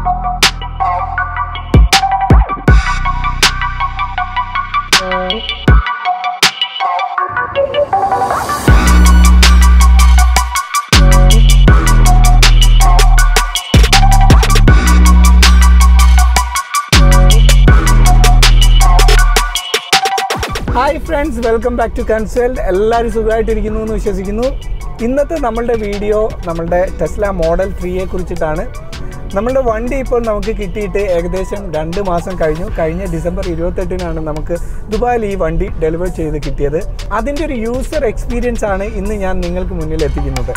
Hi friends welcome back to consult എല്ലാവരും സുഖമായിട്ടിരിക്കുന്നു എന്ന് വിശ്വസിക്കുന്നു ഇന്നത്തെ നമ്മളുടെ വീഡിയോ നമ്മളുടെ ടെസ്ല മോഡൽ ത്രീയെ കുറിച്ചിട്ടാണ് നമ്മളുടെ വണ്ടി ഇപ്പോൾ നമുക്ക് കിട്ടിയിട്ട് ഏകദേശം രണ്ട് മാസം കഴിഞ്ഞു കഴിഞ്ഞ ഡിസംബർ ഇരുപത്തെട്ടിനാണ് നമുക്ക് ദുബായിൽ ഈ വണ്ടി ഡെലിവർ ചെയ്ത് കിട്ടിയത് അതിൻ്റെ ഒരു യൂസർ എക്സ്പീരിയൻസ് ആണ് ഇന്ന് ഞാൻ നിങ്ങൾക്ക് മുന്നിൽ എത്തിക്കുന്നത്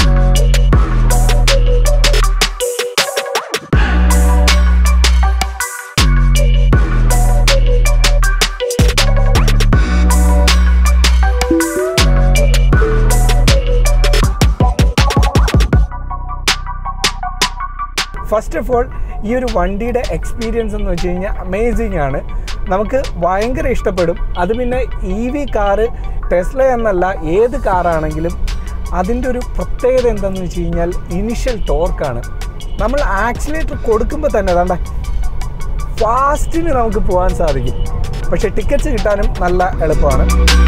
ഫസ്റ്റ് ഓഫ് ഓൾ ഈ ഒരു വണ്ടിയുടെ എക്സ്പീരിയൻസ് എന്ന് വെച്ച് കഴിഞ്ഞാൽ അമേസിങ് ആണ് നമുക്ക് ഭയങ്കര ഇഷ്ടപ്പെടും അത് പിന്നെ ഇ വി കാറ് ടെസ്ല എന്നല്ല ഏത് കാറാണെങ്കിലും അതിൻ്റെ ഒരു പ്രത്യേകത എന്താണെന്ന് വെച്ച് കഴിഞ്ഞാൽ ഇനിഷ്യൽ ടോർക്കാണ് നമ്മൾ ആക്സിലേറ്റർ കൊടുക്കുമ്പോൾ തന്നെ അതാണ്ട ഫാസ്റ്റിന് നമുക്ക് പോകാൻ സാധിക്കും പക്ഷേ ടിക്കറ്റ്സ് കിട്ടാനും നല്ല എളുപ്പമാണ്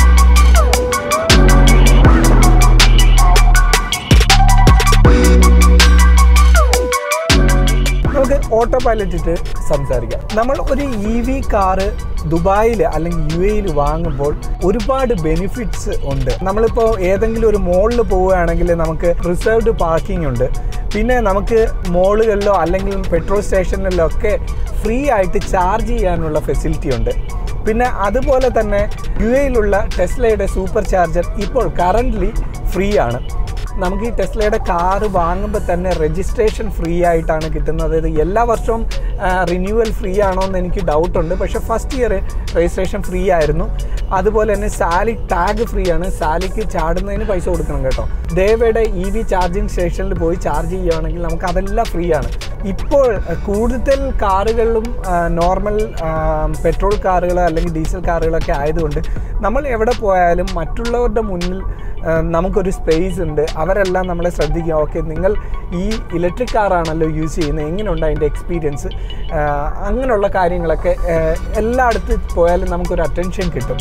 നമുക്ക് ഓട്ടോ പൈലറ്റ് ഇട്ട് സംസാരിക്കാം നമ്മൾ ഒരു ഇ വി കാറ് ദുബായിൽ അല്ലെങ്കിൽ യു എയിൽ വാങ്ങുമ്പോൾ ഒരുപാട് ബെനിഫിറ്റ്സ് ഉണ്ട് നമ്മളിപ്പോൾ ഏതെങ്കിലും ഒരു മോളിൽ പോവുകയാണെങ്കിൽ നമുക്ക് റിസർവ്ഡ് പാർക്കിംഗ് ഉണ്ട് പിന്നെ നമുക്ക് മോളുകളിലോ അല്ലെങ്കിൽ പെട്രോൾ സ്റ്റേഷനിലോ ഒക്കെ ഫ്രീ ആയിട്ട് ചാർജ് ചെയ്യാനുള്ള ഫെസിലിറ്റി ഉണ്ട് പിന്നെ അതുപോലെ തന്നെ യു എയിലുള്ള ടെസ്ലയുടെ സൂപ്പർ ചാർജർ ഇപ്പോൾ കറൻ്റ്ലി ഫ്രീ ആണ് നമുക്ക് ഈ ടെസ്ലയുടെ കാറ് വാങ്ങുമ്പോൾ തന്നെ രജിസ്ട്രേഷൻ ഫ്രീ ആയിട്ടാണ് കിട്ടുന്നത് അതായത് എല്ലാ വർഷവും റിന്യൂവൽ ഫ്രീ ആണോ എന്ന് എനിക്ക് ഡൗട്ടുണ്ട് പക്ഷേ ഫസ്റ്റ് ഇയർ രജിസ്ട്രേഷൻ ഫ്രീ ആയിരുന്നു അതുപോലെ തന്നെ സാലി ടാഗ് ഫ്രീ ആണ് സാലിക്ക് ചാടുന്നതിന് പൈസ കൊടുക്കണം കേട്ടോ ദേവയുടെ ഇ വി ചാർജിങ് സ്റ്റേഷനിൽ പോയി ചാർജ് ചെയ്യുകയാണെങ്കിൽ നമുക്ക് അതെല്ലാം ഫ്രീ ആണ് ഇപ്പോൾ കൂടുതൽ കാറുകളിലും നോർമൽ പെട്രോൾ കാറുകൾ അല്ലെങ്കിൽ ഡീസൽ കാറുകളൊക്കെ ആയതുകൊണ്ട് നമ്മൾ എവിടെ പോയാലും മറ്റുള്ളവരുടെ മുന്നിൽ നമുക്കൊരു സ്പേസ് ഉണ്ട് അവരെല്ലാം നമ്മളെ ശ്രദ്ധിക്കുക ഓക്കെ നിങ്ങൾ ഈ ഇലക്ട്രിക് കാറാണല്ലോ യൂസ് ചെയ്യുന്നത് എങ്ങനെയുണ്ട് അതിൻ്റെ എക്സ്പീരിയൻസ് അങ്ങനെയുള്ള കാര്യങ്ങളൊക്കെ എല്ലായിടത്ത് പോയാലും നമുക്കൊരു അറ്റൻഷൻ കിട്ടും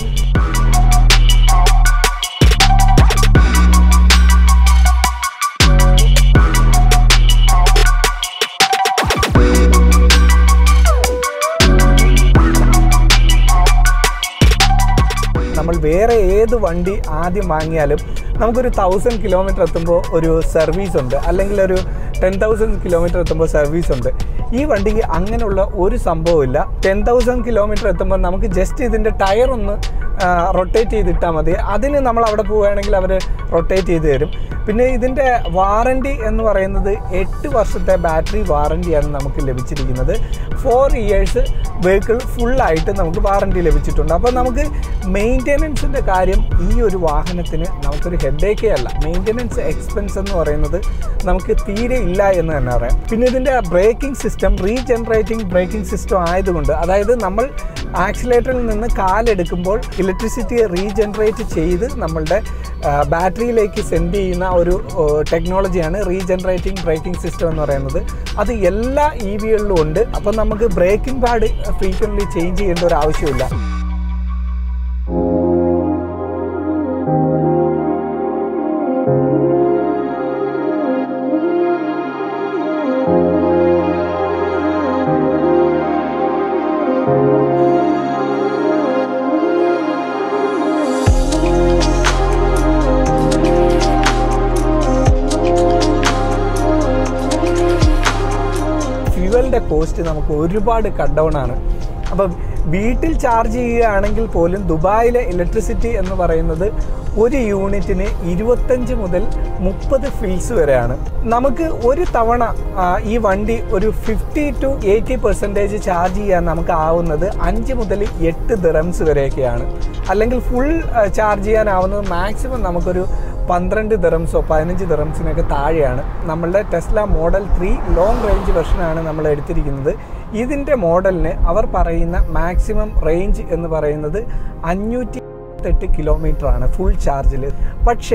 നമ്മൾ വേറെ ഏത് വണ്ടി ആദ്യം വാങ്ങിയാലും നമുക്കൊരു തൗസൻഡ് കിലോമീറ്റർ എത്തുമ്പോൾ ഒരു സർവീസ് ഉണ്ട് അല്ലെങ്കിൽ ഒരു ടെൻ തൗസൻഡ് കിലോമീറ്റർ എത്തുമ്പോൾ സർവീസ് ഉണ്ട് ഈ വണ്ടിക്ക് അങ്ങനെയുള്ള ഒരു സംഭവമില്ല ടെൻ തൗസൻഡ് കിലോമീറ്റർ എത്തുമ്പോൾ നമുക്ക് ജസ്റ്റ് ഇതിൻ്റെ ടയർ ഒന്ന് റൊട്ടേറ്റ് ചെയ്തിട്ടാൽ മതി അതിന് നമ്മൾ അവിടെ പോവുകയാണെങ്കിൽ അവർ റൊട്ടേറ്റ് ചെയ്ത് തരും പിന്നെ ഇതിൻ്റെ വാറൻറ്റി എന്ന് പറയുന്നത് എട്ട് വർഷത്തെ ബാറ്ററി വാറൻറ്റിയാണ് നമുക്ക് ലഭിച്ചിരിക്കുന്നത് ഫോർ ഇയേഴ്സ് വെഹിക്കിൾ ഫുള്ളായിട്ട് നമുക്ക് വാറൻറ്റി ലഭിച്ചിട്ടുണ്ട് അപ്പോൾ നമുക്ക് മെയിൻ്റെനൻസിൻ്റെ കാര്യം ഈ ഒരു വാഹനത്തിന് നമുക്കൊരു ഹെഡേക്കേ അല്ല മെയിൻ്റെനൻസ് എക്സ്പെൻസ് എന്ന് പറയുന്നത് നമുക്ക് തീരെ ഇല്ല എന്ന് തന്നെ പറയാം പിന്നെ ഇതിൻ്റെ braking system regenerating braking system ആയതുകൊണ്ട് അതായത് നമ്മൾ ആക്സിലേറ്ററിൽ നിന്ന് കാലെടുക്കുമ്പോൾ ഇലക്ട്രിസിറ്റി റീജനറേറ്റ് ചെയ്ത് നമ്മളുടെ ബാറ്ററിയിലേക്ക് സെൻഡ് ചെയ്യുന്ന ഒരു ടെക്നോളജിയാണ് റീജനറേറ്റിംഗ് ബ്രേക്കിംഗ് സിസ്റ്റം എന്ന് പറയുന്നത് അത് എല്ലാ ഇ വികളിലും ഉണ്ട് അപ്പം നമുക്ക് ബ്രേക്കിംഗ് പാഡ് ഫ്രീക്വൻ്റ്ലി ചേഞ്ച് ചെയ്യേണ്ട ഒരു ആവശ്യമില്ല ഫ്യൂവലിൻ്റെ കോസ്റ്റ് നമുക്ക് ഒരുപാട് കട്ട് ഡൗൺ ആണ് അപ്പം വീട്ടിൽ ചാർജ് ചെയ്യുകയാണെങ്കിൽ പോലും ദുബായിലെ ഇലക്ട്രിസിറ്റി എന്ന് പറയുന്നത് ഒരു യൂണിറ്റിന് ഇരുപത്തഞ്ച് മുതൽ മുപ്പത് ഫിൽസ് വരെയാണ് നമുക്ക് ഒരു തവണ ആ, ഈ വണ്ടി ഒരു fifty to eighty percentage charge ചെയ്യാൻ നമുക്ക് ആവുന്നത് അഞ്ച് മുതൽ എട്ട് ദിറംസ് വരെയൊക്കെയാണ് അല്ലെങ്കിൽ ഫുൾ ചാർജ് ചെയ്യാനാവുന്നത് മാക്സിമം നമുക്കൊരു പന്ത്രണ്ട് ദിറംസോ പതിനഞ്ച് ദിറംസിനൊക്കെ താഴെയാണ് നമ്മളുടെ Tesla model three long range വെർഷനാണ് നമ്മൾ എടുത്തിരിക്കുന്നത് ഇതിൻ്റെ മോഡലിന് അവർ പറയുന്ന മാക്സിമം റേഞ്ച് എന്ന് പറയുന്നത് അഞ്ഞൂറ്റി എട്ട് കിലോമീറ്റർ ആണ് ഫുൾ ചാർജിൽ പക്ഷേ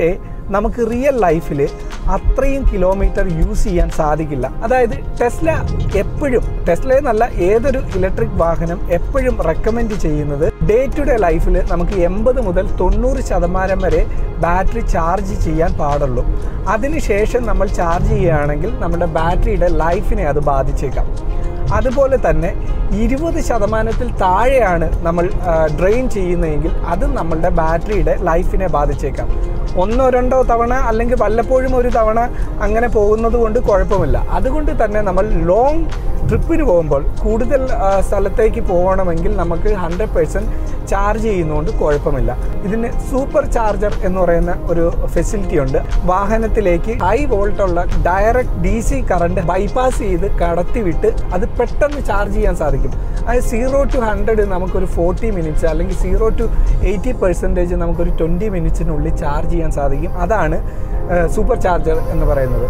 നമുക്ക് റിയൽ ലൈഫിൽ അത്രയും കിലോമീറ്റർ യൂസ് ചെയ്യാൻ സാധിക്കില്ല അതായത് ടെസ്ല എപ്പോഴും ടെസ്ല എന്നല്ല ഏതൊരു ഇലക്ട്രിക് വാഹനം എപ്പോഴും റെക്കമെൻഡ് ചെയ്യുന്നത് ഡേ ടു ഡേ ലൈഫിൽ നമുക്ക് എൺപത് മുതൽ തൊണ്ണൂറ് ശതമാനം വരെ ബാറ്ററി ചാർജ് ചെയ്യാൻ പാടുള്ളൂ അതിനുശേഷം നമ്മൾ ചാർജ് ചെയ്യുകയാണെങ്കിൽ നമ്മുടെ ബാറ്ററിയുടെ ലൈഫിനെ അത് ബാധിച്ചേക്കാം അതുപോലെ തന്നെ ഇരുപത് ശതമാനത്തിൽ താഴെയാണ് നമ്മൾ ഡ്രെയിൻ ചെയ്യുന്നതെങ്കിൽ അത് നമ്മളുടെ ബാറ്ററിയുടെ ലൈഫിനെ ബാധിച്ചേക്കാം ഒന്നോ രണ്ടോ തവണ അല്ലെങ്കിൽ വല്ലപ്പോഴും ഒരു തവണ അങ്ങനെ പോകുന്നത് കൊണ്ട് കുഴപ്പമില്ല അതുകൊണ്ട് തന്നെ നമ്മൾ ലോങ് ട്രിപ്പിന് പോകുമ്പോൾ കൂടുതൽ ആ, സ്ഥലത്തേക്ക് പോകണമെങ്കിൽ നമുക്ക് ഹൺഡ്രഡ് പേഴ്സൻറ്റ് ചാർജ് ചെയ്യുന്നതുകൊണ്ട് കുഴപ്പമില്ല ഇതിന് സൂപ്പർ ചാർജർ എന്ന് പറയുന്ന ഒരു ഫെസിലിറ്റി ഉണ്ട് വാഹനത്തിലേക്ക് ഹൈ വോൾട്ടുള്ള direct D C current bypass ചെയ്ത് കടത്തിവിട്ട് അത് പെട്ടെന്ന് ചാർജ് ചെയ്യാൻ സാധിക്കും അത് സീറോ ടു ഹൺഡ്രഡ് നമുക്കൊരു ഫോർട്ടി മിനിറ്റ്സ് അല്ലെങ്കിൽ സീറോ ടു എയ്റ്റി പെർസെൻറ്റേജ് നമുക്കൊരു ട്വൻറ്റി മിനിറ്റ്സിനുള്ളിൽ ചാർജ് ചെയ്യാൻ സാധിക്കും അതാണ് സൂപ്പർ ചാർജർ എന്ന് പറയുന്നത്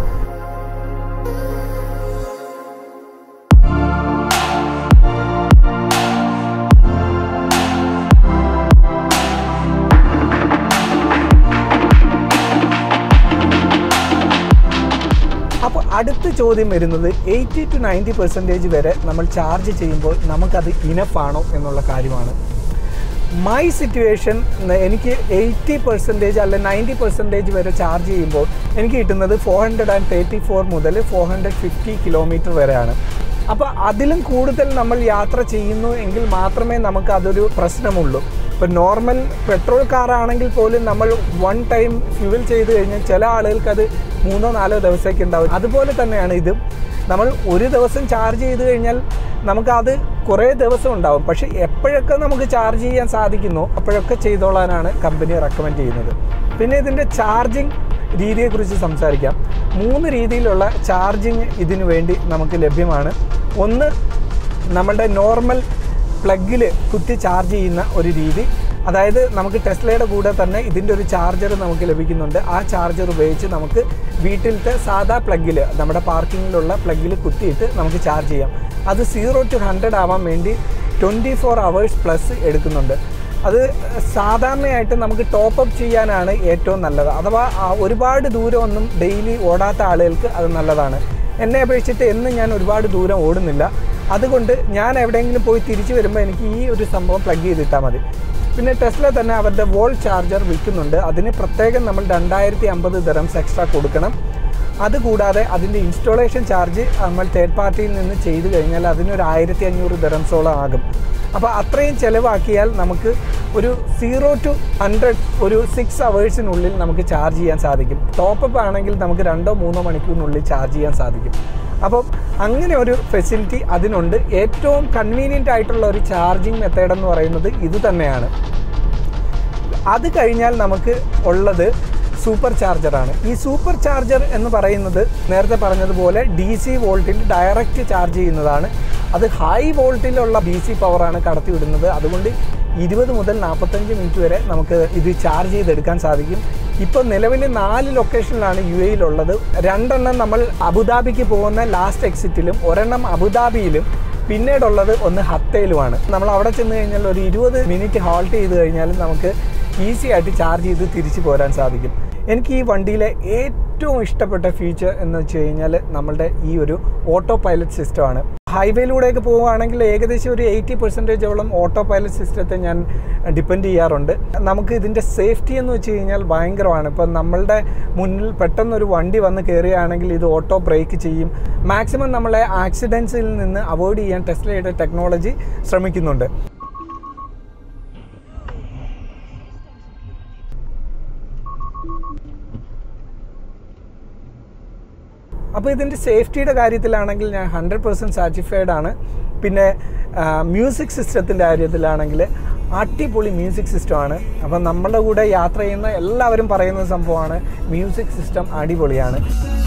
അപ്പോൾ അടുത്ത ചോദ്യം വരുന്നത് എയ്റ്റി ടു നയൻറ്റി പെർസെൻറ്റേജ് വരെ നമ്മൾ ചാർജ് ചെയ്യുമ്പോൾ നമുക്കത് ഇനഫാണോ എന്നുള്ള കാര്യമാണ് മൈ സിറ്റുവേഷൻ എനിക്ക് എയ്റ്റി പെർസെൻറ്റേജ് അല്ലെ നയൻറ്റി പെർസെൻറ്റേജ് വരെ ചാർജ് ചെയ്യുമ്പോൾ എനിക്ക് കിട്ടുന്നത് four hundred and thirty four മുതൽ ഫോർ ഹൺഡ്രഡ് ഫിഫ്റ്റി കിലോമീറ്റർ വരെയാണ് അപ്പോൾ അതിലും കൂടുതൽ നമ്മൾ യാത്ര ചെയ്യുന്നു എങ്കിൽ മാത്രമേ നമുക്ക് അതൊരു പ്രശ്നമുള്ളൂ ഇപ്പോൾ നോർമൽ പെട്രോൾ കാറാണെങ്കിൽ പോലും നമ്മൾ വൺ ടൈം ഫ്യൂവൽ ചെയ്ത് കഴിഞ്ഞാൽ ചില ആളുകൾക്ക് അത് മൂന്നോ നാലോ ദിവസത്തേക്ക് ഉണ്ടാവും അതുപോലെ തന്നെയാണ് ഇതും നമ്മൾ ഒരു ദിവസം ചാർജ് ചെയ്ത് കഴിഞ്ഞാൽ നമുക്കത് കുറേ ദിവസം ഉണ്ടാവും പക്ഷേ എപ്പോഴൊക്കെ നമുക്ക് ചാർജ് ചെയ്യാൻ സാധിക്കുന്നോ അപ്പോഴൊക്കെ ചെയ്തോളാനാണ് കമ്പനി റെക്കമെൻഡ് ചെയ്യുന്നത് പിന്നെ ഇതിൻ്റെ ചാർജിങ് രീതിയെക്കുറിച്ച് സംസാരിക്കാം മൂന്ന് രീതിയിലുള്ള ചാർജിങ് ഇതിനു വേണ്ടി നമുക്ക് ലഭ്യമാണ് ഒന്ന് നമ്മളുടെ നോർമൽ പ്ലഗിൽ കുത്തി ചാർജ് ചെയ്യുന്ന ഒരു രീതി അതായത് നമുക്ക് ടെസ്ലയുടെ കൂടെ തന്നെ ഇതിൻ്റെ ഒരു ചാർജർ നമുക്ക് ലഭിക്കുന്നുണ്ട് ആ ചാർജർ ഉപയോഗിച്ച് നമുക്ക് വീട്ടിലത്തെ സാധാ പ്ലഗിൽ നമ്മുടെ പാർക്കിങ്ങിലുള്ള പ്ലഗിൽ കുത്തിയിട്ട് നമുക്ക് ചാർജ് ചെയ്യാം അത് സീറോ ടു ഹൺഡ്രഡ് ആവാൻ വേണ്ടി ട്വൻറ്റി ഫോർ അവേഴ്സ് പ്ലസ് എടുക്കുന്നുണ്ട് അത് സാധാരണയായിട്ട് നമുക്ക് ടോപ്പ് അപ്പ് ചെയ്യാനാണ് ഏറ്റവും നല്ലത് അഥവാ ആ ഒരുപാട് ദൂരമൊന്നും ഡെയിലി ഓടാത്ത ആളുകൾക്ക് അത് നല്ലതാണ് എന്നെ അപേക്ഷിച്ചിട്ട് എന്ന് ഞാൻ ഒരുപാട് ദൂരം ഓടുന്നില്ല അതുകൊണ്ട് ഞാൻ എവിടെയെങ്കിലും പോയി തിരിച്ചു വരുമ്പോൾ എനിക്ക് ഈ ഒരു സംഭവം പ്ലഗ് ചെയ്തിട്ടാൽ മതി പിന്നെ ടെസ്ല തന്നെ അവരുടെ വോൾ ചാർജർ വിൽക്കുന്നുണ്ട് അതിന് പ്രത്യേകം നമ്മൾ രണ്ടായിരത്തി അമ്പത് ദറംസ് എക്സ്ട്രാ കൊടുക്കണം അതുകൂടാതെ അതിൻ്റെ ഇൻസ്റ്റാളേഷൻ ചാർജ് നമ്മൾ തേർഡ് പാർട്ടിയിൽ നിന്ന് ചെയ്തു കഴിഞ്ഞാൽ അതിനൊരു ആയിരത്തി അഞ്ഞൂറ് ദറംസോളം ആകും അപ്പോൾ അത്രയും ചിലവാക്കിയാൽ നമുക്ക് ഒരു സീറോ ടു ഹൺഡ്രഡ് ഒരു സിക്സ് അവേഴ്സിനുള്ളിൽ നമുക്ക് ചാർജ് ചെയ്യാൻ സാധിക്കും ടോപ്പപ്പ് ആണെങ്കിൽ നമുക്ക് രണ്ടോ മൂന്നോ മണിക്കൂറിനുള്ളിൽ ചാർജ് ചെയ്യാൻ സാധിക്കും അപ്പം അങ്ങനെ ഒരു ഫെസിലിറ്റി അതിനുണ്ട് ഏറ്റവും കൺവീനിയൻ്റ് ആയിട്ടുള്ള ഒരു ചാർജിങ് മെത്തേഡ് എന്ന് പറയുന്നത് ഇത് തന്നെയാണ് അത് കഴിഞ്ഞാൽ നമുക്ക് ഉള്ളത് സൂപ്പർ ചാർജറാണ് ഈ സൂപ്പർ ചാർജർ എന്ന് പറയുന്നത് നേരത്തെ പറഞ്ഞതുപോലെ ഡി സി വോൾട്ടിൽ ഡയറക്റ്റ് ചാർജ് ചെയ്യുന്നതാണ് അത് ഹൈ വോൾട്ടിലുള്ള ഡി സി പവറാണ് കടത്തിവിടുന്നത് അതുകൊണ്ട് ഇരുപത് മുതൽ നാൽപ്പത്തഞ്ച് മിനിറ്റ് വരെ നമുക്ക് ഇത് ചാർജ് ചെയ്തെടുക്കാൻ സാധിക്കും ഇപ്പോൾ നിലവിൽ നാല് ലൊക്കേഷനിലാണ് യു എയിലുള്ളത് രണ്ടെണ്ണം നമ്മൾ അബുദാബിക്ക് പോകുന്ന ലാസ്റ്റ് എക്സിറ്റിലും ഒരെണ്ണം അബുദാബിയിലും പിന്നീടുള്ളത് ഒന്ന് ഹത്തയിലുമാണ് നമ്മൾ അവിടെ ചെന്ന് കഴിഞ്ഞാൽ ഒരു ഇരുപത് മിനിറ്റ് ഹോൾട്ട് ചെയ്ത് കഴിഞ്ഞാൽ നമുക്ക് ഈസി ആയിട്ട് ചാർജ് ചെയ്ത് തിരിച്ചു പോരാൻ സാധിക്കും എനിക്ക് ഈ വണ്ടിയിലെ ഏറ്റവും ഇഷ്ടപ്പെട്ട ഫീച്ചർ എന്ന് വെച്ച് കഴിഞ്ഞാൽ നമ്മളുടെ ഈ ഒരു ഓട്ടോ പൈലറ്റ് സിസ്റ്റമാണ് ഹൈവേയിലൂടെയൊക്കെ പോവുകയാണെങ്കിൽ ഏകദേശം ഒരു എയ്റ്റി പെർസെൻറ്റേജോളം ഓട്ടോ പൈലറ്റ് സിസ്റ്റത്തെ ഞാൻ ഡിപ്പെൻഡ് ചെയ്യാറുണ്ട് നമുക്ക് ഇതിൻ്റെ സേഫ്റ്റി എന്ന് വെച്ച് കഴിഞ്ഞാൽ ഭയങ്കരമാണ് ഇപ്പം നമ്മളുടെ മുന്നിൽ പെട്ടെന്നൊരു വണ്ടി വന്ന് കയറുകയാണെങ്കിൽ ഇത് ഓട്ടോ ബ്രേക്ക് ചെയ്യും മാക്സിമം നമ്മളെ ആക്സിഡൻസിൽ നിന്ന് അവോയ്ഡ് ചെയ്യാൻ ടെസ്ലയുടെ ടെക്നോളജി ശ്രമിക്കുന്നുണ്ട് അപ്പോൾ ഇതിൻ്റെ സേഫ്റ്റിയുടെ കാര്യത്തിലാണെങ്കിൽ ഞാൻ ഹൺഡ്രഡ് പെർസെൻറ്റ് സാറ്റിസ്ഫൈഡ് ആണ് പിന്നെ മ്യൂസിക് സിസ്റ്റത്തിൻ്റെ കാര്യത്തിലാണെങ്കിൽ അടിപൊളി മ്യൂസിക് സിസ്റ്റമാണ് അപ്പം നമ്മളുടെ കൂടെ യാത്ര ചെയ്യുന്ന എല്ലാവരും പറയുന്ന സംഭവമാണ് മ്യൂസിക് സിസ്റ്റം അടിപൊളിയാണ്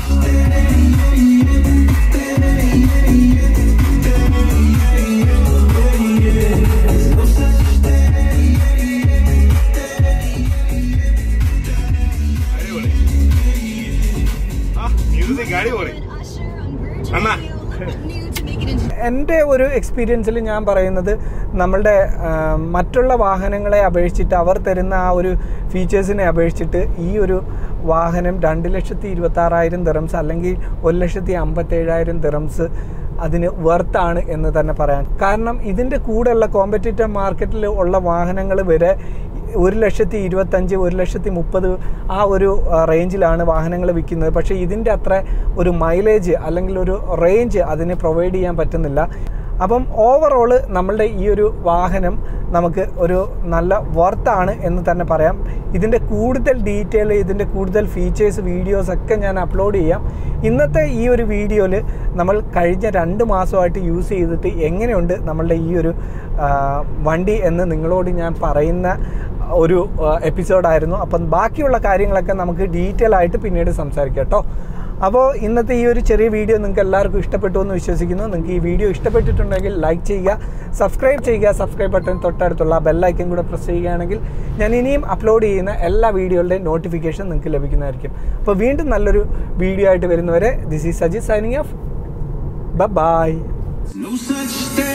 അടിപൊളി ആ മ്യൂസിക് അടിപൊളി അണ്ണാ experience? എൻ്റെ ഒരു എക്സ്പീരിയൻസിൽ ഞാൻ പറയുന്നത് നമ്മളുടെ ആ, മറ്റുള്ള വാഹനങ്ങളെ അപേക്ഷിച്ചിട്ട് അവർ തരുന്ന ആ ഒരു ഫീച്ചേഴ്സിനെ അപേക്ഷിച്ചിട്ട് ഈ ഒരു വാഹനം രണ്ട് ലക്ഷത്തി ഇരുപത്താറായിരം ദിറംസ് അല്ലെങ്കിൽ ഒരു ലക്ഷത്തി അമ്പത്തേഴായിരം ദിറംസ് അതിന് വർത്താണ് എന്ന് തന്നെ പറയാം കാരണം ഇതിൻ്റെ കൂടെയുള്ള കോമ്പറ്റീറ്റർ മാർക്കറ്റിൽ ഉള്ള വാഹനങ്ങൾ വരെ ഒരു ലക്ഷത്തി ഇരുപത്തഞ്ച് ഒരു ലക്ഷത്തി മുപ്പത് ആ ഒരു ആ, റേഞ്ചിലാണ് വാഹനങ്ങൾ വിൽക്കുന്നത് പക്ഷേ ഇതിൻ്റെ അത്ര ഒരു മൈലേജ് അല്ലെങ്കിൽ ഒരു റേഞ്ച് അതിന് പ്രൊവൈഡ് ചെയ്യാൻ പറ്റുന്നില്ല അപ്പം ഓവറോൾ നമ്മളുടെ ഈ ഒരു വാഹനം നമുക്ക് ഒരു നല്ല വർത്താണ് എന്ന് തന്നെ പറയാം ഇതിൻ്റെ കൂടുതൽ ഡീറ്റെയിൽ ഇതിൻ്റെ കൂടുതൽ ഫീച്ചേഴ്സ് വീഡിയോസ് ഒക്കെ ഞാൻ അപ്ലോഡ് ചെയ്യാം ഇന്നത്തെ ഈ ഒരു വീഡിയോയിൽ നമ്മൾ കഴിഞ്ഞ രണ്ട് മാസമായിട്ട് യൂസ് ചെയ്തിട്ട് എങ്ങനെയുണ്ട് നമ്മളുടെ ഈ ഒരു ആ, വണ്ടി എന്ന് നിങ്ങളോട് ഞാൻ പറയുന്ന ഒരു എപ്പിസോഡായിരുന്നു അപ്പം ബാക്കിയുള്ള കാര്യങ്ങളൊക്കെ നമുക്ക് ഡീറ്റെയിൽ ആയിട്ട് പിന്നീട് സംസാരിക്കാം കേട്ടോ അപ്പോൾ ഇന്നത്തെ ഈ ഒരു ചെറിയ വീഡിയോ നിങ്ങൾക്ക് എല്ലാവർക്കും ഇഷ്ടപ്പെട്ടു എന്ന് വിശ്വസിക്കുന്നു നിങ്ങൾക്ക് ഈ വീഡിയോ ഇഷ്ടപ്പെട്ടിട്ടുണ്ടെങ്കിൽ ലൈക്ക് ചെയ്യുക സബ്സ്ക്രൈബ് ചെയ്യുക സബ്സ്ക്രൈബ് ബട്ടൺ തൊട്ടടുത്തുള്ള ബെല്ലൈക്കൻ കൂടെ പ്രസ് ചെയ്യുകയാണെങ്കിൽ ഞാൻ ഇനിയും അപ്ലോഡ് ചെയ്യുന്ന എല്ലാ വീഡിയോകളുടെയും നോട്ടിഫിക്കേഷൻ നിങ്ങൾക്ക് ലഭിക്കുന്നതായിരിക്കും അപ്പോൾ വീണ്ടും നല്ലൊരു വീഡിയോ ആയിട്ട് വരുന്നവരെ this is Saji signing off bye No such thing